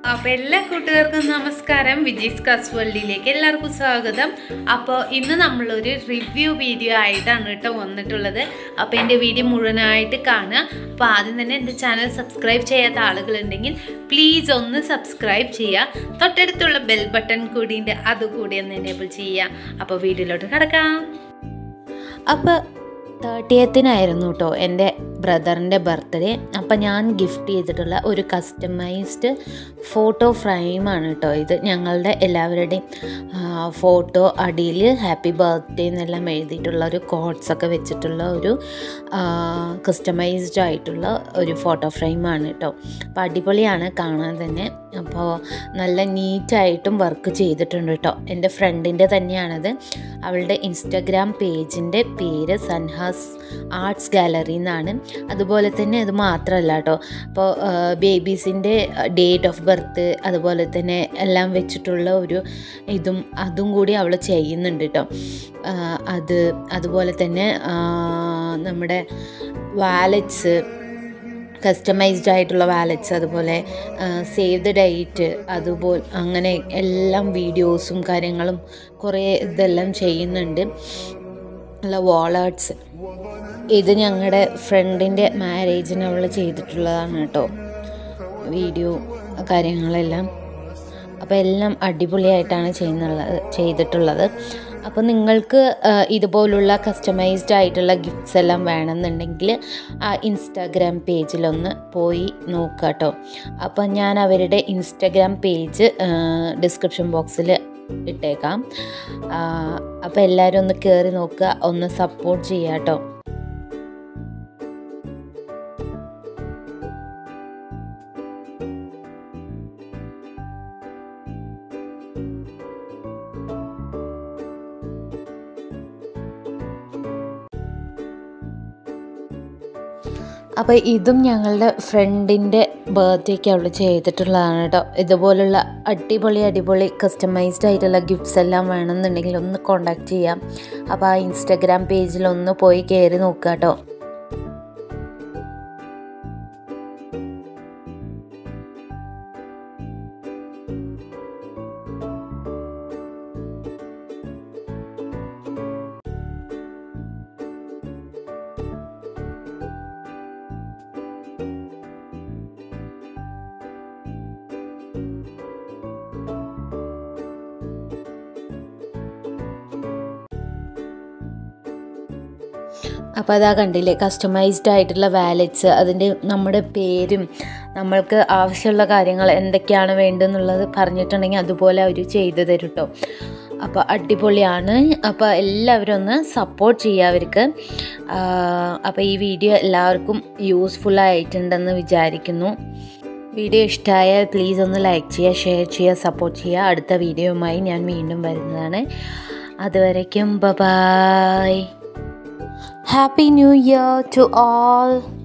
അപ്പോൾ എല്ലാ കൂട്ടുകാർക്കും നമസ്കാരം വിജയ്സ് കാസ് വേൾഡിലേക്ക് എല്ലാവർക്കും സ്വാഗതം അപ്പോൾ ഇന്ന് നമ്മളൊരു റിവ്യൂ വീഡിയോ ആയിട്ടാണ് കേട്ടോ വന്നിട്ടുള്ളത് അപ്പോൾ എൻ്റെ വീഡിയോ മുഴുവനായിട്ട് കാണുക അപ്പോൾ ആദ്യം തന്നെ എൻ്റെ ചാനൽ സബ്സ്ക്രൈബ് ചെയ്യാത്ത ആളുകളുണ്ടെങ്കിൽ പ്ലീസ് ഒന്ന് സബ്സ്ക്രൈബ് ചെയ്യുക തൊട്ടടുത്തുള്ള ബെൽ ബട്ടൺ കൂടിയുണ്ട് അതുകൂടി ഒന്ന് എനേബിൾ ചെയ്യുക അപ്പോൾ വീഡിയോയിലോട്ട് കിടക്കാം അപ്പോൾ തേർട്ടിയത്തിനായിരുന്നു കേട്ടോ എൻ്റെ ബ്രദറിൻ്റെ ബർത്ത്ഡേ അപ്പം ഞാൻ ഗിഫ്റ്റ് ചെയ്തിട്ടുള്ള ഒരു കസ്റ്റമൈസ്ഡ് ഫോട്ടോ ഫ്രെയിമാണ് കേട്ടോ ഇത് ഞങ്ങളുടെ എല്ലാവരുടെയും ഫോട്ടോ അടിയിൽ ഹാപ്പി ബർത്ത്ഡേ എന്നെല്ലാം എഴുതിയിട്ടുള്ള ഒരു കോഡ്സ് ഒക്കെ വെച്ചിട്ടുള്ള ഒരു കസ്റ്റമൈസ്ഡ് ആയിട്ടുള്ള ഒരു ഫോട്ടോ ഫ്രെയിമാണ് കേട്ടോ അപ്പോൾ അടിപൊളിയാണ് കാണാൻ തന്നെ അപ്പോൾ നല്ല നീറ്റായിട്ടും വർക്ക് ചെയ്തിട്ടുണ്ട് കേട്ടോ എൻ്റെ ഫ്രണ്ടിൻ്റെ തന്നെയാണത് അവളുടെ ഇൻസ്റ്റഗ്രാം പേജിൻ്റെ പേര് സൻഹാസ് ആർട്സ് ഗാലറി എന്നാണ് അതുപോലെ തന്നെ അത് മാത്രമല്ല കേട്ടോ അപ്പോൾ ബേബീസിൻ്റെ ഡേറ്റ് ഓഫ് ബർത്ത് അതുപോലെ തന്നെ എല്ലാം വെച്ചിട്ടുള്ള ഒരു ഇതും അതും കൂടി അവൾ ചെയ്യുന്നുണ്ട് കേട്ടോ അത് അതുപോലെ തന്നെ നമ്മുടെ വാലറ്റ്സ് കസ്റ്റമൈസ്ഡ് ആയിട്ടുള്ള വാലറ്റ്സ് അതുപോലെ സേവ് ദ ഡേറ്റ് അതുപോലെ അങ്ങനെ എല്ലാം വീഡിയോസും കാര്യങ്ങളും കുറേ ഇതെല്ലാം ചെയ്യുന്നുണ്ട് ഉള്ള വാളേർട്സ് ഇത് ഞങ്ങളുടെ ഫ്രണ്ടിൻ്റെ മാരേജിന് അവൾ ചെയ്തിട്ടുള്ളതാണ് കേട്ടോ വീഡിയോ കാര്യങ്ങളെല്ലാം അപ്പോൾ എല്ലാം അടിപൊളിയായിട്ടാണ് ചെയ്യുന്നുള്ളത് ചെയ്തിട്ടുള്ളത് അപ്പോൾ നിങ്ങൾക്ക് ഇതുപോലുള്ള കസ്റ്റമൈസ്ഡ് ആയിട്ടുള്ള ഗിഫ്റ്റ്സ് എല്ലാം വേണമെന്നുണ്ടെങ്കിൽ ആ ഇൻസ്റ്റാഗ്രാം പേജിലൊന്ന് പോയി നോക്കുക കേട്ടോ അപ്പോൾ ഞാൻ അവരുടെ ഇൻസ്റ്റാഗ്രാം പേജ് ഡിസ്ക്രിപ്ഷൻ ബോക്സിൽ ഇട്ടേക്കാം അപ്പോൾ എല്ലാവരും ഒന്ന് കയറി നോക്കുക ഒന്ന് സപ്പോർട്ട് ചെയ്യുക കേട്ടോ അപ്പോൾ ഇതും ഞങ്ങളുടെ ഫ്രണ്ടിൻ്റെ ബർത്ത്ഡേക്ക് അവൾ ചെയ്തിട്ടുള്ളതാണ് കേട്ടോ ഇതുപോലുള്ള അടിപൊളി അടിപൊളി കസ്റ്റമൈസ്ഡ് ആയിട്ടുള്ള ഗിഫ്റ്റ്സ് എല്ലാം വേണമെന്നുണ്ടെങ്കിൽ ഒന്ന് കോണ്ടാക്ട് ചെയ്യാം അപ്പോൾ ആ ഇൻസ്റ്റഗ്രാം പേജിൽ ഒന്ന് പോയി കയറി നോക്കുക കേട്ടോ അപ്പോൾ അതാ കണ്ടില്ലേ കസ്റ്റമൈസ്ഡ് ആയിട്ടുള്ള വാലറ്റ്സ് അതിൻ്റെ നമ്മുടെ പേരും നമ്മൾക്ക് ആവശ്യമുള്ള കാര്യങ്ങൾ എന്തൊക്കെയാണ് വേണ്ടതെന്നുള്ളത് പറഞ്ഞിട്ടുണ്ടെങ്കിൽ അതുപോലെ അവർ ചെയ്തു തരും കേട്ടോ അപ്പോൾ അടിപൊളിയാണ് അപ്പോൾ എല്ലാവരും ഒന്ന് സപ്പോർട്ട് ചെയ്യുക അവർക്ക് അപ്പോൾ ഈ വീഡിയോ എല്ലാവർക്കും യൂസ്ഫുൾ ആയിട്ടുണ്ടെന്ന് വിചാരിക്കുന്നു വീഡിയോ ഇഷ്ടമായാൽ പ്ലീസ് ഒന്ന് ലൈക്ക് ചെയ്യുക ഷെയർ ചെയ്യുക സപ്പോർട്ട് ചെയ്യുക അടുത്ത വീഡിയോയുമായി ഞാൻ വീണ്ടും വരുന്നതാണ് അതുവരയ്ക്കും ബ bye Happy New Year to all.